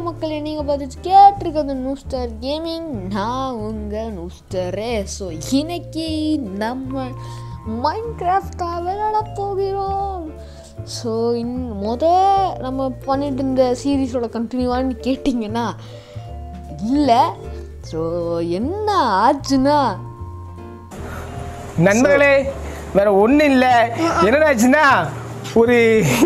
மக்களே நீங்கள் பார்த்து கேட்டிருக்கிறது நூஸ்டர் கேமிங் நான் உங்கள் நூஸ்டரே ஸோ இன்னைக்கு நம்ம மைண்ட் கிராஃப்டாக விளையாட போகிறோம் ஸோ இன் முத நம்ம பண்ணிட்டு இருந்த சீரீஸோட கண்டினியூவான்னு கேட்டிங்கன்னா இல்லை ஸோ என்ன ஆச்சுன்னா நண்பர்களே வேற ஒன்றும் இல்லை என்னடாச்சுன்னா ஒரு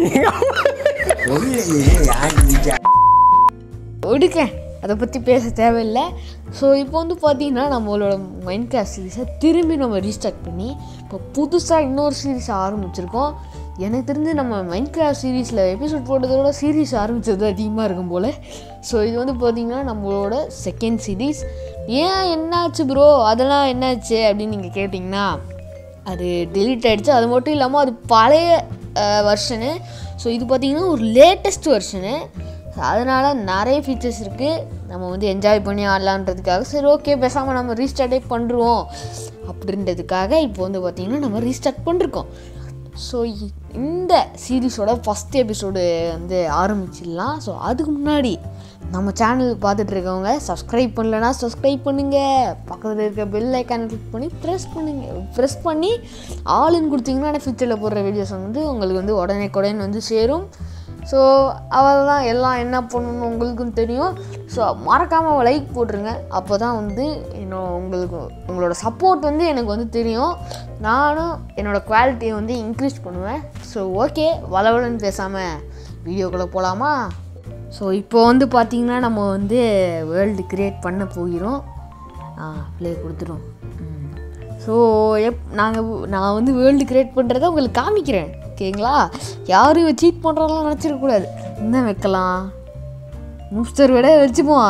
ஒடுக்க அதை பற்றி பேச தேவையில்லை ஸோ இப்போ வந்து பார்த்தீங்கன்னா நம்மளோட மைண்ட் கிராஃப்ட் சீரீஸை திரும்பி நம்ம ரீஸ்டார்ட் பண்ணி இப்போ புதுசாக இன்னொரு சீரீஸ் ஆரம்பிச்சிருக்கோம் எனக்கு தெரிஞ்சு நம்ம மைண்ட் கிராஃப்ட் சீரீஸில் எபிசோட் போட்டதை விட சீரீஸ் ஆரம்பித்தது அதிகமாக இருக்கும் போல் ஸோ இது வந்து பார்த்திங்கன்னா நம்மளோட செகண்ட் சீரீஸ் ஏன் என்னாச்சு ப்ரோ அதெல்லாம் என்னாச்சு அப்படின்னு நீங்கள் கேட்டிங்கன்னா அது டெலீட் ஆகிடுச்சு அது மட்டும் இல்லாமல் அது பழைய வெர்ஷனு ஸோ இது பார்த்திங்கன்னா ஒரு லேட்டஸ்ட் வெர்ஷனு அதனால் நிறைய ஃபீச்சர்ஸ் இருக்குது நம்ம வந்து என்ஜாய் பண்ணி ஆடலான்றதுக்காக சரி ஓகே பேசாமல் நம்ம ரீஸ்டார்ட்டே பண்ணுறோம் அப்படின்றதுக்காக இப்போ வந்து பார்த்திங்கன்னா நம்ம ரீஸ்டார்ட் பண்ணிருக்கோம் ஸோ இந்த சீரீஸோட ஃபஸ்ட் எபிசோடு வந்து ஆரம்பிச்சிடலாம் ஸோ அதுக்கு முன்னாடி நம்ம சேனல் பார்த்துட்டு இருக்கவங்க சப்ஸ்கிரைப் பண்ணலன்னா சப்ஸ்கிரைப் பண்ணுங்கள் பக்கத்தில் இருக்க பெல் ஐக்கானை கிளிக் பண்ணி ப்ரெஸ் பண்ணுங்கள் ப்ரெஸ் பண்ணி ஆளுன்னு கொடுத்தீங்கன்னா ஃபியூச்சரில் போடுற வீடியோஸ் வந்து உங்களுக்கு வந்து உடனே உடனே வந்து சேரும் ஸோ அவள் தான் எல்லாம் என்ன பண்ணணும்னு உங்களுக்கும் தெரியும் ஸோ மறக்காமல் லைக் போட்டுருங்க அப்போ தான் வந்து இன்னும் உங்களுக்கு உங்களோட சப்போர்ட் வந்து எனக்கு வந்து தெரியும் நானும் என்னோடய குவாலிட்டியை வந்து இன்க்ரீஸ் பண்ணுவேன் ஸோ ஓகே வளவலன்னு பேசாமல் வீடியோக்குள்ளே போகலாமா ஸோ இப்போ வந்து பார்த்திங்கன்னா நம்ம வந்து வேர்ல்டு க்ரியேட் பண்ண போகிறோம் ப்ளே கொடுத்துரும் ஸோ எப் நாங்கள் நான் வந்து வேர்ல்டு க்ரியேட் பண்ணுறத உங்களுக்கு காமிக்கிறேன் ஓகேங்களா யாரும் சீட் பண்ணுறதெல்லாம் நினச்சிடக்கூடாது என்ன வைக்கலாம் மூஸ்டர் விட வச்சுப்போம்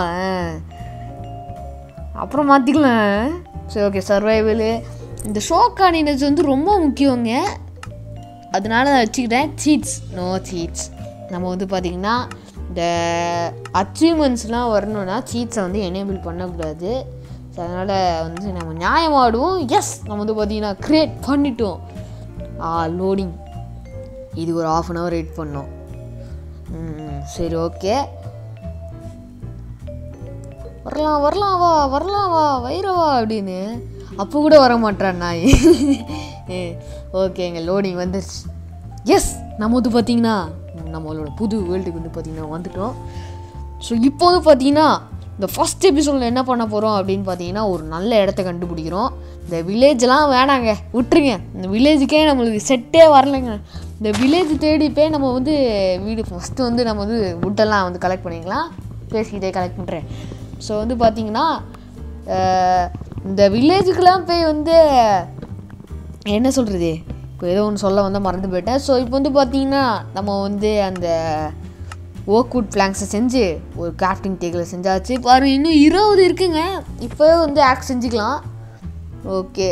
அப்புறம் மாற்றிக்கலாம் சரி ஓகே சர்வைவலு இந்த ஷோக்கானினஸ் வந்து ரொம்ப முக்கியங்க அதனால நான் வச்சுக்கிட்டேன் சீட்ஸ் நோ சீட்ஸ் நம்ம வந்து பார்த்திங்கன்னா இந்த அச்சீவ்மெண்ட்ஸ்லாம் வரணும்னா சீட்ஸை வந்து எனேபிள் பண்ணக்கூடாது ஸோ அதனால் வந்து நம்ம நியாயமாடுவோம் எஸ் நம்ம வந்து பார்த்திங்கன்னா க்ரியேட் பண்ணிட்டோம் ஆ லோடிங் இது ஒரு ஆஃப் அன் ஹவர் வெயிட் பண்ணோம் சரி ஓகே வரலாம் வரலாம் வா வரலாம் வா வைரவா அப்படின்னு அப்போ கூட வர மாட்டான் நாய் ஓகேங்க லோடிங் வந்துருச்சு எஸ் நம்ம வந்து பார்த்தீங்கன்னா நம்மளோட புது வேர்ல்டுக்கு வந்து பார்த்திங்கன்னா வந்துட்டோம் ஸோ இப்போ வந்து பார்த்தீங்கன்னா இந்த ஃபஸ்ட் எபிசோடில் என்ன பண்ண போகிறோம் அப்படின்னு பார்த்தீங்கன்னா ஒரு நல்ல இடத்த கண்டுபிடிக்கிறோம் இந்த வில்லேஜ்லாம் வேணாங்க விட்டுருங்க இந்த வில்லேஜுக்கே நம்மளுக்கு செட்டே வரலைங்க இந்த வில்லேஜ் தேடி போய் நம்ம வந்து வீடு ஃபஸ்ட்டு வந்து நம்ம வந்து வுட்டெல்லாம் வந்து கலெக்ட் பண்ணிக்கலாம் பேசிக்கிட்டே கலெக்ட் பண்ணுறேன் ஸோ வந்து பார்த்திங்கன்னா இந்த வில்லேஜுக்கெலாம் போய் வந்து என்ன சொல்கிறது இப்போ ஏதோ ஒன்று சொல்ல வந்தால் மறந்து போயிட்டேன் ஸோ இப்போ வந்து பார்த்திங்கன்னா நம்ம வந்து அந்த ஓக்வுட் பிளாங்க்ஸை செஞ்சு ஒரு கிராஃப்டிங் டேக்கில் செஞ்சாச்சு பாருங்க இன்னும் இருபது இருக்குங்க இப்போ வந்து ஆக்ட் செஞ்சுக்கலாம் ஓகே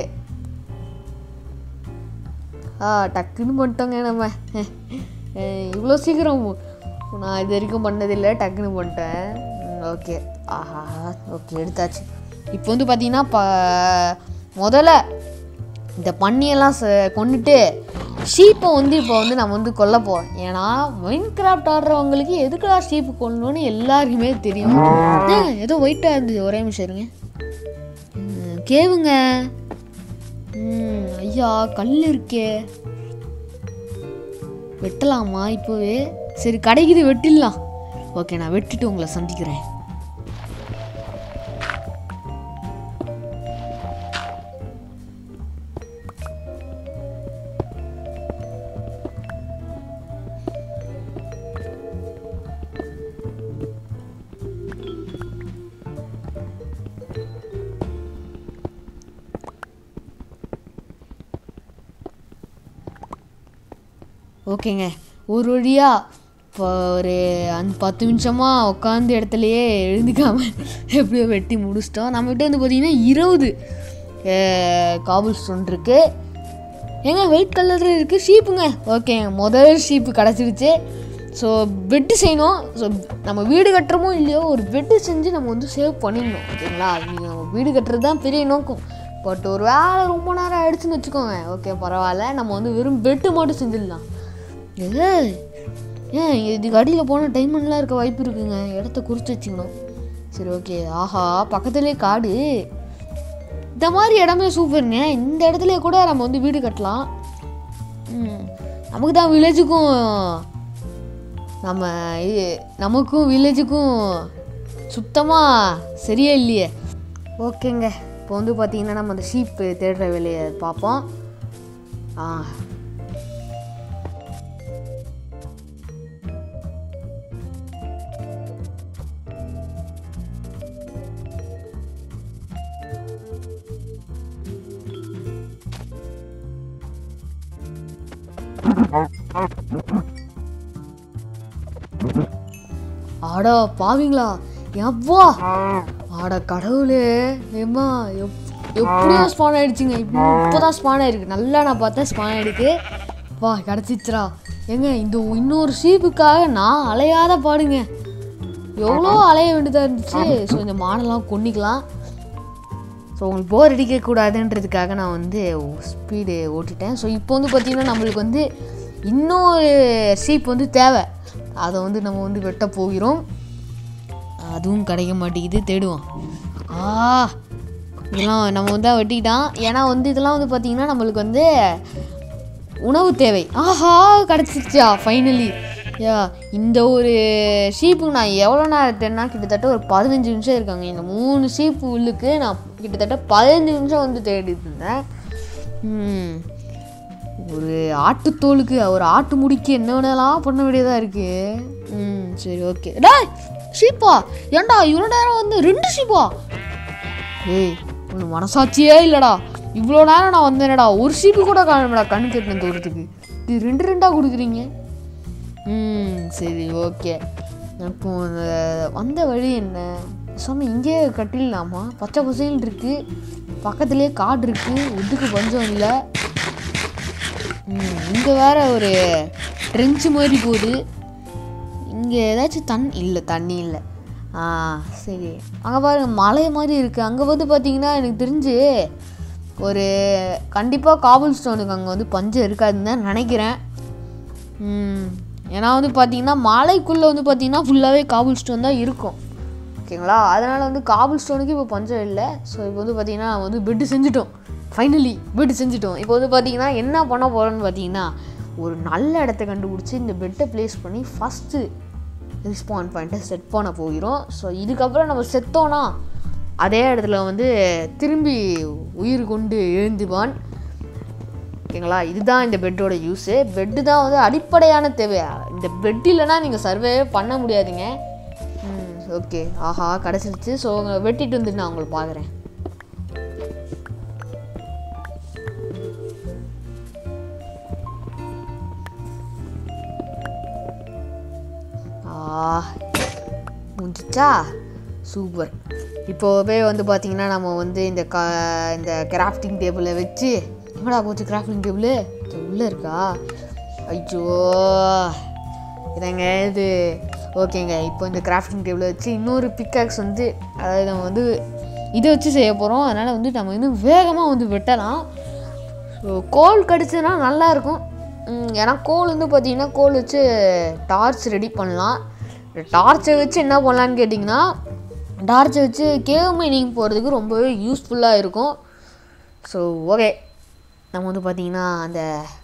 ஆ டக்குன்னு பண்ணிட்டோங்க நம்ம இவ்வளோ சீக்கிரம் நான் இது வரைக்கும் பண்ணதில்லை டக்குன்னு பண்ணிட்டேன் ஓகே ஆஹா ஓகே எடுத்தாச்சு இப்போ வந்து பார்த்தீங்கன்னா ப முதல்ல இந்த பன்னியெல்லாம் ச கொண்டுட்டு ஷீப்பை வந்து இப்போ வந்து நம்ம வந்து கொல்ல போகிறோம் ஏன்னா மைண்ட் கிராஃப்ட் ஆடுறவங்களுக்கு எதுக்குடா ஷீப்பு கொல்லணும்னு எல்லாருக்குமே தெரியும் ஏதோ ஒயிட்டாக இருந்தது ஒரே நிமிஷம் இருங்க கேவுங்க ம் ஐயா கல் இருக்கே வெட்டலாமா இப்போவே சரி கடைக்குது வெட்டிடலாம் ஓகே நான் வெட்டிட்டு உங்களை சந்திக்கிறேன் ஓகேங்க ஒரு வழியாக இப்போ ஒரு அஞ்சு பத்து நிமிஷமாக உட்காந்த இடத்துலையே எழுந்துக்காமல் எப்படியோ வெட்டி முடிச்சிட்டோம் நம்மகிட்ட வந்து பார்த்திங்கன்னா இருபது காபுல் ஸ்டோன் இருக்குது ஏங்க ஒயிட் கலரில் இருக்குது ஷீப்புங்க ஓகேங்க முதல் ஷீப்பு கிடச்சிருச்சு ஸோ பெட்டு செய்யணும் ஸோ நம்ம வீடு கட்டுறமோ இல்லையோ ஒரு பெட்டு செஞ்சு நம்ம வந்து சேவ் பண்ணிடணும் ஓகேங்களா நீங்கள் நம்ம வீடு கட்டுறது தான் பெரிய நோக்கம் பட் ஒரு வேலை ரொம்ப நேரம் ஆயிடுச்சுன்னு வச்சுக்கோங்க ஓகே பரவாயில்ல நம்ம வந்து வெறும் பெட்டு மட்டும் செஞ்சிடலாம் ஏ ஏன் இதுக்கு அடியில் போனால் டைமண்ட்லாம் இருக்க வாய்ப்பு இருக்குங்க இடத்த குறித்து வச்சுக்கணும் சரி ஓகே ஆஹா பக்கத்துலேயே காடு இந்த மாதிரி இடமே சூப்பருங்க இந்த இடத்துல கூட நம்ம வந்து வீடு கட்டலாம் ம், நமக்கு தான் வில்லேஜுக்கும் நம்ம இது நமக்கும் வில்லேஜுக்கும் சுத்தமாக சரியே இல்லையே ஓகேங்க இப்போ வந்து பார்த்தீங்கன்னா நம்ம அந்த ஷீப் தேடுற வேலையை பார்ப்போம் ஆ ஆடா பாவீங்களா எவ்வா ஆட கடவுளே ஏம்மா எப் எப்படியோ ஸ்பான் ஆயிடுச்சுங்க இப்போ இப்போதான் ஸ்பான் ஆயிருக்கு நல்லா நான் பார்த்தா ஸ்பான் ஆயிருக்கு வா கிடச்சிச்சுரா ஏங்க இந்த இன்னொரு ஷீப்புக்காக நான் அலையாத பாடுங்க எவ்வளோ அலைய வேண்டியதாக இருந்துச்சு ஸோ இந்த மாடெல்லாம் கொன்னிக்கலாம் ஸோ உங்களுக்கு போர் அடிக்கக்கூடாதுன்றதுக்காக நான் வந்து ஸ்பீடு ஓட்டிட்டேன் ஸோ இப்போ வந்து பார்த்திங்கன்னா நம்மளுக்கு வந்து இன்னொரு ஷீப் வந்து தேவை அதை வந்து நம்ம வந்து வெட்ட போகிறோம் அதுவும் கிடைக்க மாட்டேங்குது தேடுவோம் ஆ இதெல்லாம் நம்ம வந்து வெட்டிக்கிட்டான் ஏன்னா வந்து இதெல்லாம் வந்து பார்த்திங்கன்னா நம்மளுக்கு வந்து உணவு தேவை ஆஹா கிடச்சிருச்சா ஃபைனலி யா இந்த ஒரு ஷீப்புக்கு நான் எவ்வளோ நேரம் தேடினா கிட்டத்தட்ட ஒரு பதினஞ்சு நிமிஷம் இருக்காங்க இந்த மூணு ஷீப்பு உள்ளுக்கு நான் கிட்டத்தட்ட பதினஞ்சு நிமிஷம் வந்து தேடிட்டு இருந்தேன் ம், ஒரு ஆட்டுத்தோலுக்கு ஒரு ஆட்டு முடிக்கு என்ன வேணாலும் பண்ண வேண்டியதாக இருக்கு ம் சரி ஓகே டேய் ஷீப்பா ஏன்டா இவ்வளோ நேரம் வந்து ரெண்டு ஷீப்பா ஏய் உனக்கு மனசாட்சியே இல்லைடா இவ்வளோ நேரம் நான் வந்தேனடா ஒரு சீப்பு கூட காணும்டா கண்ணு கட்டின தூரத்துக்கு இது ரெண்டு ரெண்டாக கொடுக்குறீங்க ம் சரி ஓகே இப்போ அந்த வந்த வழி என்ன சும்மா இங்கேயே கட்டிடலாமா பச்சை பசையில் இருக்கு பக்கத்துலேயே காடு இருக்கு உட்டுக்கு பஞ்சம் இல்லை ம் இங்கே வேற ஒரு ட்ரென்ச்சு மாதிரி போகுது இங்கே ஏதாச்சும் தண்ணி இல்லை தண்ணி இல்லை ஆ சரி அங்கே பாருங்க மலை மாதிரி இருக்குது அங்கே வந்து பார்த்தீங்கன்னா எனக்கு தெரிஞ்சு ஒரு கண்டிப்பாக காபல் ஸ்டோனுக்கு அங்கே வந்து பஞ்சம் இருக்காதுன்னு தான் நினைக்கிறேன் ம், ஏன்னா வந்து பார்த்தீங்கன்னா மலைக்குள்ளே வந்து பார்த்தீங்கன்னா ஃபுல்லாகவே காபல் ஸ்டோன் தான் இருக்கும் ஓகேங்களா அதனால் வந்து காபல் ஸ்டோனுக்கு இப்போ பஞ்சம் இல்லை ஸோ இப்போ வந்து பார்த்தீங்கன்னா நம்ம வந்து பெட்டு செஞ்சுட்டோம் ஃபைனலி பெட்டு செஞ்சுட்டோம் இப்போ வந்து பார்த்தீங்கன்னா என்ன பண்ண போகிறோன்னு பார்த்தீங்கன்னா ஒரு நல்ல இடத்த கண்டுபிடிச்சி இந்த பெட்டை ப்ளேஸ் பண்ணி ஃபஸ்ட்டு ரிஸ்பாண்ட் பாயிண்ட்டை செட் பண்ண போகிறோம் ஸோ இதுக்கப்புறம் நம்ம செத்தோன்னா அதே இடத்துல வந்து திரும்பி உயிர் கொண்டு எழுந்துவான் ஓகேங்களா இதுதான் இந்த பெட்டோட யூஸு பெட்டு தான் வந்து அடிப்படையான தேவை இந்த பெட் இல்லைன்னா நீங்கள் சர்வே பண்ண முடியாதுங்க ம் ஓகே ஆஹா கிடச்சிருச்சு ஸோ வெட்டிட்டு வந்துட்டு நான் உங்களை பார்க்குறேன் ஆ முடிஞ்சிச்சா சூப்பர் இப்போவே வந்து பார்த்தீங்கன்னா நம்ம வந்து இந்த க இந்த கிராஃப்டிங் டேபிளை வச்சு என்னடா போச்சு கிராஃப்டிங் டேபிள் உள்ளே இருக்கா ஐயோ இதாங்க இது ஓகேங்க இப்போ இந்த கிராஃப்டிங் டேபிளை வச்சு இன்னொரு பிக்காக்ஸ் வந்து அதாவது நம்ம வந்து இதை வச்சு செய்ய போகிறோம் அதனால் வந்து நம்ம இன்னும் வேகமாக வந்து வெட்டலாம் ஸோ கோல் கடிச்சதுன்னா நல்லாயிருக்கும் ஏன்னா கோல் வந்து பார்த்தீங்கன்னா கோல் வச்சு டார்ச் ரெடி பண்ணலாம் டார்ச்சை வச்சு என்ன பண்ணலான்னு கேட்டிங்கன்னா டார்ச்சை வச்சு கேவ் மைனிங் போகிறதுக்கு ரொம்பவே யூஸ்ஃபுல்லாக இருக்கும் ஸோ ஓகே நம்ம வந்து பார்த்தீங்கன்னா அந்த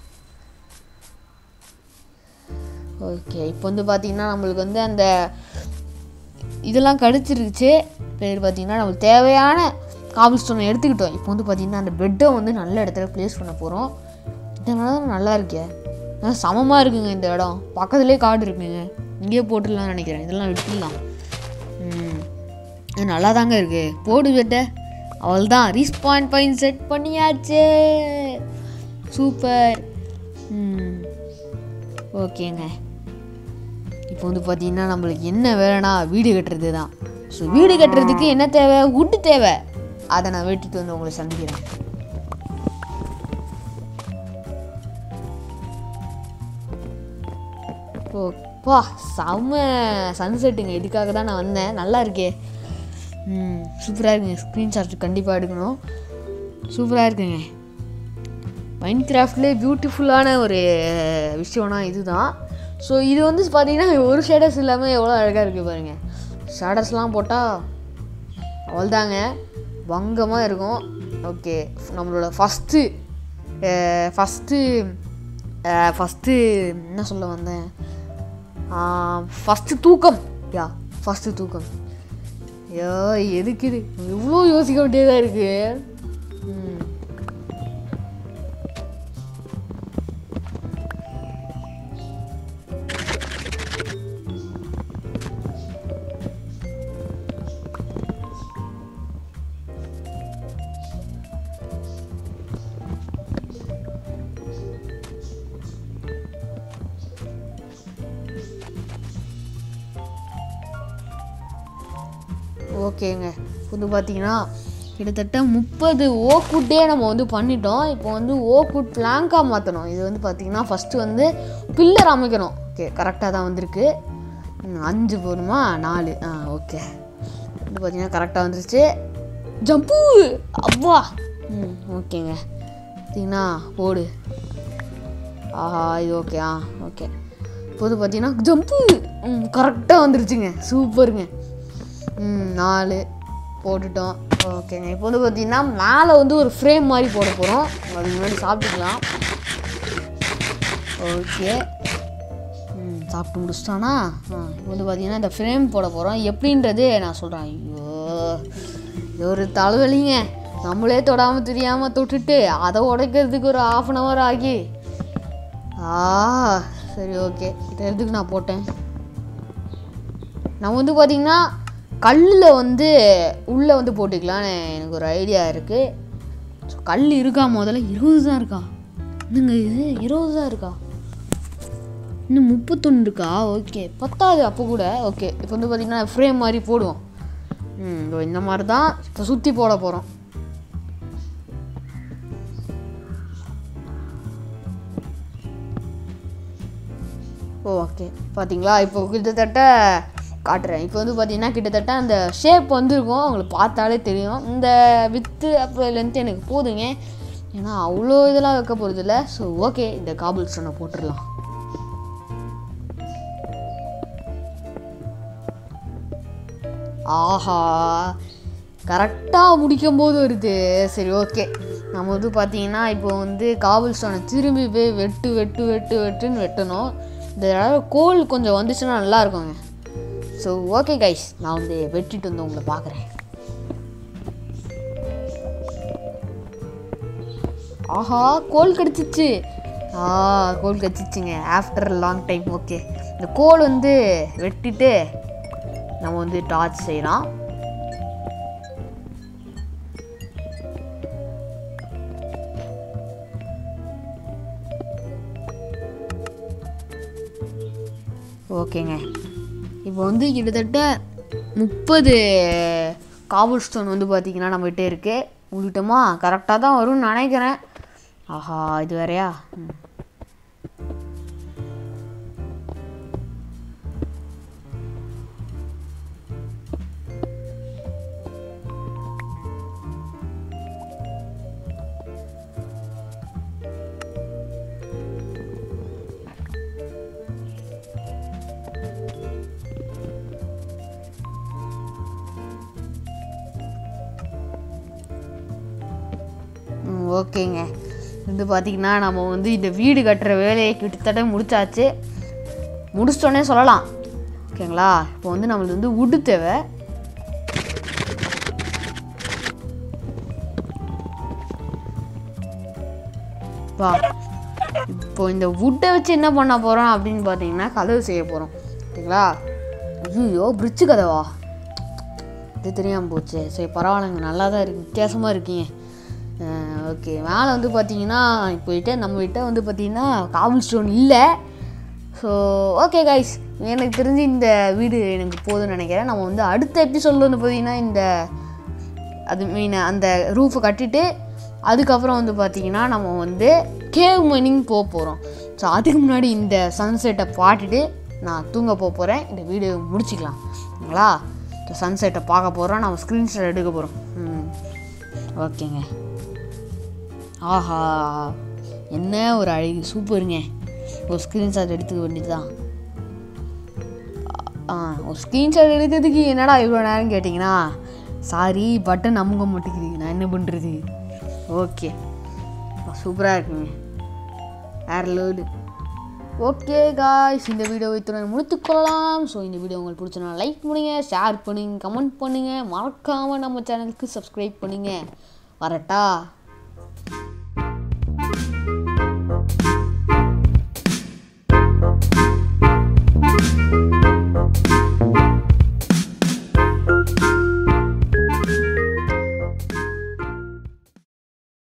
ஓகே இப்போ வந்து பார்த்தீங்கன்னா நம்மளுக்கு வந்து அந்த இதெல்லாம் கடிச்சிருச்சு பேர் பார்த்தீங்கன்னா நம்மளுக்கு தேவையான காபிள் ஸ்டோனை எடுத்துக்கிட்டோம் இப்போ வந்து பார்த்தீங்கன்னா அந்த பெட்டை வந்து நல்ல இடத்துல ப்ளேஸ் பண்ண போகிறோம் இதனால தான் நல்லா இருக்கே நல்லா சமமாக இருக்குங்க இந்த இடம் பக்கத்துலேயே காடு இருக்குங்க இங்கேயே போட்டுடலாம்னு நினைக்கிறேன் இதெல்லாம் விட்டுடலாம் ம் இது நல்லா தாங்க இருக்கு போடு பெட்டை அவள் தான் ரீஸ்பாண்ட் பாயிண்ட் செட் பண்ணியாச்சு சூப்பர் ம் ஓகேங்க இப்போ வந்து பார்த்தீங்கன்னா நம்மளுக்கு என்ன வேலைனா வீடு கட்டுறது தான் ஸோ வீடு கட்டுறதுக்கு என்ன தேவை wood தேவை அதை நான் வெட்டிட்டு வந்து உங்களை சந்திக்கிறேன் ஓப்பா செம்ம சன்செட்டுங்க இதுக்காக தான் நான் வந்தேன் நல்லா இருக்கே ம் சூப்பராக இருக்குங்க ஸ்க்ரீன்ஷாட் கண்டிப்பாக எடுக்கணும் சூப்பராக இருக்குங்க மைண்ட் கிராஃப்ட்லேயே பியூட்டிஃபுல்லான ஒரு விஷயம்னா இதுதான் ஸோ இது வந்து பார்த்தீங்கன்னா ஒரு ஷேடர்ஸ் இல்லாமல் எவ்வளோ அழகாக இருக்குது பாருங்கள் ஷேடர்ஸ்லாம் போட்டால் அவ்வளோதாங்க வங்கமாக இருக்கும் ஓகே நம்மளோட ஃபஸ்ட்டு ஃபஸ்ட்டு ஃபஸ்ட்டு என்ன சொல்ல வந்தேன் ஃபஸ்ட்டு தூக்கம் யா ஃபஸ்ட்டு தூக்கம் ஐயோ எதுக்கு இது இவ்வளோ யோசிக்க வேண்டியதாக இருக்குது ம் ஓகேங்க வந்து பார்த்தீங்கன்னா கிட்டத்தட்ட முப்பது ஓக்குட்டே நம்ம வந்து பண்ணிட்டோம் இப்போ வந்து ஓக்குட் பிளாங்காக மாற்றணும் இது வந்து பார்த்தீங்கன்னா ஃபஸ்ட்டு வந்து பில்லர் அமைக்கணும் ஓகே கரெக்டாக தான் வந்திருக்கு ம், அஞ்சு போகணுமா நாலு ஆ ஓகே வந்து பார்த்தீங்கன்னா கரெக்டாக வந்துருச்சு ஜம்பு அப்பா ம் ஓகேங்க பார்த்தீங்கன்னா போடு ஆஹா இது ஓகே ஆ ஓகே இப்போது பார்த்தீங்கன்னா ஜம்பு ம் கரெக்டாக வந்துருச்சுங்க சூப்பருங்க ம் நாலு போட்டுட்டோம் ஓகேங்க இப்போ வந்து பார்த்தீங்கன்னா மேலே வந்து ஒரு ஃப்ரேம் மாதிரி போட போகிறோம் அதுக்கு முன்னாடி சாப்பிட்டுக்கலாம் ஓகே ம் சாப்பிட்டு முடிச்சிட்டானா ஆ இப்போ வந்து பார்த்தீங்கன்னா இந்த ஃப்ரேம் போட போகிறோம் எப்படின்றது நான் சொல்கிறேன் ஐயோ இது ஒரு தலைவலிங்க நம்மளே தொடாமல் தெரியாமல் தொட்டுட்டு அதை உடைக்கிறதுக்கு ஒரு ஆஃப் அன் ஹவர் ஆகி ஆ சரி ஓகே இதை எதுக்கு நான் போட்டேன் நான் வந்து பார்த்தீங்கன்னா கல்லில் வந்து உள்ளே வந்து போட்டுக்கலான்னு எனக்கு ஒரு ஐடியா இருக்குது ஸோ கல் இருக்கா முதல்ல இருபது தான் இருக்கா என்னங்க இது இருபது தான் இருக்கா இன்னும் முப்பத்தொன்று இருக்கா ஓகே பத்தாது அப்போ கூட ஓகே இப்போ வந்து பார்த்திங்கன்னா ஃப்ரேம் மாதிரி போடுவோம் ம் இதோ இந்த மாதிரி தான் இப்போ சுற்றி போட போகிறோம் ஓகே பார்த்தீங்களா இப்போ கிட்டத்தட்ட காட்டுறேன் இப்போ வந்து பார்த்தீங்கன்னா கிட்டத்தட்ட அந்த ஷேப் வந்திருக்கும் உங்களுக்கு பார்த்தாலே தெரியும் இந்த வித்து அப்புறம் லென்த் எனக்கு போதுங்க ஏன்னா அவ்வளோ இதெல்லாம் வைக்க போகிறது இல்லை ஸோ ஓகே இந்த காபிள் ஸ்டோனை போட்டுடலாம் ஆஹா கரெக்டாக முடிக்கும் போது வருது சரி ஓகே நம்ம வந்து பார்த்தீங்கன்னா இப்போ வந்து காபிள் ஸ்டோனை திரும்பி போய் வெட்டு வெட்டு வெட்டு வெட்டுன்னு வெட்டணும் இந்த தடவை கோல் கொஞ்சம் வந்துச்சுன்னா நல்லா இருக்குங்க ஸோ ஓகே கைஸ் நான் வந்து வெட்டிட்டு வந்து உங்களை பார்க்குறேன் ஆஹா கோல் கிடச்சிச்சு ஆ கோல் கிடச்சிச்சுங்க ஆஃப்டர் லாங் டைம் ஓகே இந்த கோல் வந்து வெட்டிட்டு நம்ம வந்து டார்ச் செய்யலாம் ஓகேங்க இப்போ வந்து கிட்டத்தட்ட முப்பது காபுல் ஸ்டோன் வந்து பார்த்திங்கன்னா நம்மகிட்ட இருக்குது உங்கள்கிட்டமா கரெக்டாக தான் வரும்னு நினைக்கிறேன் ஆஹா இது வேறையா ம். ம், ஓகேங்க வந்து பார்த்திங்கன்னா நம்ம வந்து இந்த வீடு கட்டுற வேலையை கிட்டத்தட்ட முடிச்சாச்சு முடிச்சிட்டோன்னே சொல்லலாம் ஓகேங்களா இப்போ வந்து நம்மளுக்கு வந்து உட்டு தேவை வா இப்போ இந்த வுட்டை வச்சு என்ன பண்ண போகிறோம் அப்படின்னு பார்த்தீங்கன்னா கதவு செய்ய போகிறோம் ஓகேங்களா ஐயோ பிரிட்ஜு கதவா இது தெரியாமல் போச்சு சரி பரவாயில்லைங்க நல்லா தான் இருக்கு வித்தியாசமாக இருக்கீங்க ஓகே மேலே வந்து பார்த்தீங்கன்னா போயிட்டு நம்ம கிட்ட வந்து பார்த்தீங்கன்னா காபிள் ஸ்டோன் இல்லை ஸோ ஓகே கைஸ் எனக்கு தெரிஞ்சு இந்த வீடு எனக்கு போதும்னு நினைக்கிறேன் நம்ம வந்து அடுத்த எபிசோடில் வந்து பார்த்தீங்கன்னா இந்த அது மீன் அந்த ரூஃபை கட்டிட்டு அதுக்கப்புறம் வந்து பார்த்தீங்கன்னா நம்ம வந்து கேவ் மைனிங் போக போகிறோம் ஸோ அதுக்கு முன்னாடி இந்த சன்செட்டை பாட்டுட்டு நான் தூங்க போக போகிறேன் இந்த வீடியோ முடிச்சிக்கலாம் ஓகேங்களா இந்த சன்செட்டை பார்க்க போகிறோம் நம்ம ஸ்க்ரீன்ஷாட் எடுக்க போகிறோம் ம் ஓகேங்க ஆஹா என்ன ஒரு அழகு சூப்பருங்க ஒரு ஸ்க்ரீன்ஷாட் எடுத்துக்க வேண்டியது தான் ஆ ஒரு ஸ்க்ரீன்ஷாட் எடுக்கிறதுக்கு என்னடா இவ்வளோ நேரம் கேட்டிங்கன்னா சாரி பட்டன் அமுங்க மாட்டேங்குது நான் என்ன பண்ணுறது ஓகே சூப்பராக இருக்குங்க வேறு லோடு ஓகே காய்ஸ் இந்த வீடியோ இத்துடன் முடித்துக்கொள்ளலாம் ஸோ இந்த வீடியோ உங்களுக்கு பிடிச்சனா லைக் பண்ணுங்க ஷேர் பண்ணுங்க கமெண்ட் பண்ணுங்கள் மறக்காமல் நம்ம சேனலுக்கு சப்ஸ்கிரைப் பண்ணுங்க வரட்டா